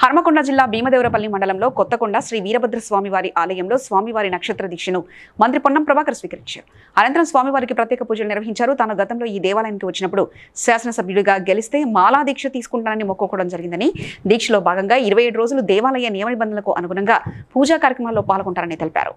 హర్మకొండ జిల్లా భీమదేవరపల్లి మండలంలో కొత్తకొండ శ్రీ వీరభద్ర స్వామివారి ఆలయంలో స్వామివారి నక్షత్ర దీక్షను మంత్రి పొన్నం ప్రభాకర్ స్వీకరించారు అనంతరం స్వామివారికి ప్రత్యేక పూజలు నిర్వహించారు తాను గతంలో ఈ దేవాలయానికి వచ్చినప్పుడు శాసనసభ్యుడిగా గెలిస్తే మాలా దీక్ష తీసుకుంటానని మొక్కుకోవడం జరిగిందని దీక్షలో భాగంగా ఇరవై ఏడు రోజులు దేవాలయ నియమ నిబంధనలకు అనుగుణంగా పూజా కార్యక్రమాల్లో పాల్గొంటారని తెలిపారు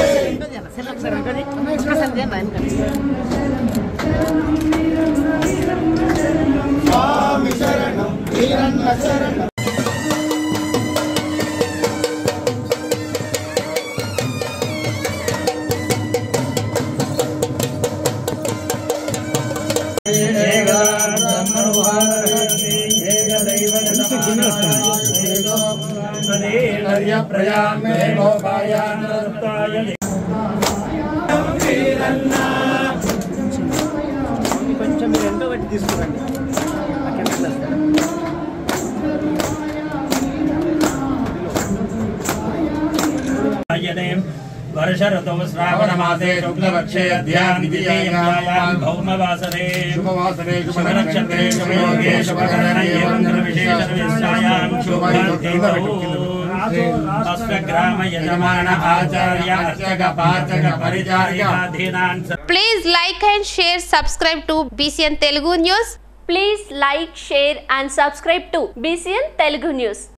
కొంచెం మీరు ఎంతో బట్టి తీసుకురండి ఆ కెమెరా వస్తారా? वर्षऋतौ श्रावणमासे शुक्लपक्षे अध्याद्वितीयायां भौमवासरे शुभवासरे शुभनक्षत्रे शुभयोगे शुभकरणे मन्त्रविशेषविश्यायां शुभदेवौ अष्टग्राम यजमान आचार्य अर्चक परिचारिकाधीनान् Please like and share, subscribe to BCN Telugu News. Please like, share and subscribe to BCN Telugu News.